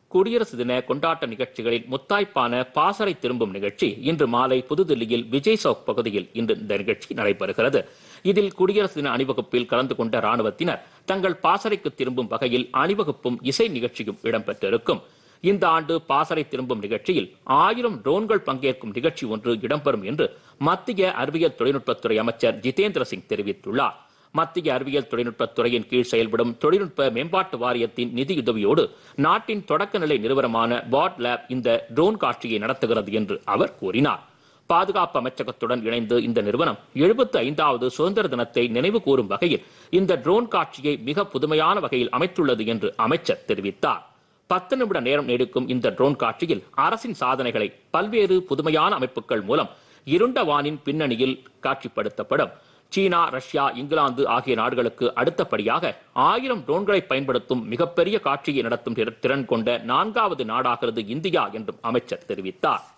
குடியரசு தின கொண்டாட்ட நிகழ்ச்சிகளில் முத்தாய்ப்பான பாசறை திரும்பும் நிகழ்ச்சி இன்று மாலை புதுதில்லியில் விஜய் சவுக் பகுதியில் இன்று இந்த நிகழ்ச்சி நடைபெறுகிறது இதில் குடியரசு தின அணிவகுப்பில் கலந்து கொண்ட ராணுவத்தினர் தங்கள் பாசறைக்கு திரும்பும் வகையில் அணிவகுப்பும் இசை நிகழ்ச்சியும் இடம்பெற்றிருக்கும் இந்த ஆண்டு பாசறை திரும்பும் நிகழ்ச்சியில் ஆயிரம் ட்ரோன்கள் பங்கேற்கும் நிகழ்ச்சி ஒன்று இடம்பெறும் என்று மத்திய அறிவியல் தொழில்நுட்பத்துறை அமைச்சர் ஜிதேந்திர சிங் தெரிவித்துள்ளார் மத்திய அறிவியல் தொழில்நுட்பத் துறையின் கீழ் செயல்படும் தொழில்நுட்ப மேம்பாட்டு வாரியத்தின் நிதியுதவியோடு நாட்டின் தொடக்க நிலை நிறுவனமான பாட் லேப் இந்த ட்ரோன் காட்சியை நடத்துகிறது என்று அவர் கூறினார் பாதுகாப்பு அமைச்சகத்துடன் இணைந்து இந்த நிறுவனம் எழுபத்தி ஐந்தாவது சுதந்திர தினத்தை நினைவு கூறும் வகையில் இந்த ட்ரோன் காட்சியை மிக புதுமையான வகையில் அமைத்துள்ளது என்று அமைச்சர் தெரிவித்தார் பத்து நிமிட நேரம் நீடிக்கும் இந்த ட்ரோன் காட்சியில் அரசின் சாதனைகளை பல்வேறு புதுமையான அமைப்புகள் மூலம் இருண்ட வானின் பின்னணியில் காட்சிப்படுத்தப்படும் சீனா ரஷ்யா இங்கிலாந்து ஆகிய நாடுகளுக்கு அடுத்தபடியாக ஆயிரம் ட்ரோன்களை பயன்படுத்தும் மிகப்பெரிய காட்சியை நடத்தும் திறன் கொண்ட நான்காவது நாடாகிறது இந்தியா என்றும் அமைச்சர் தெரிவித்தார்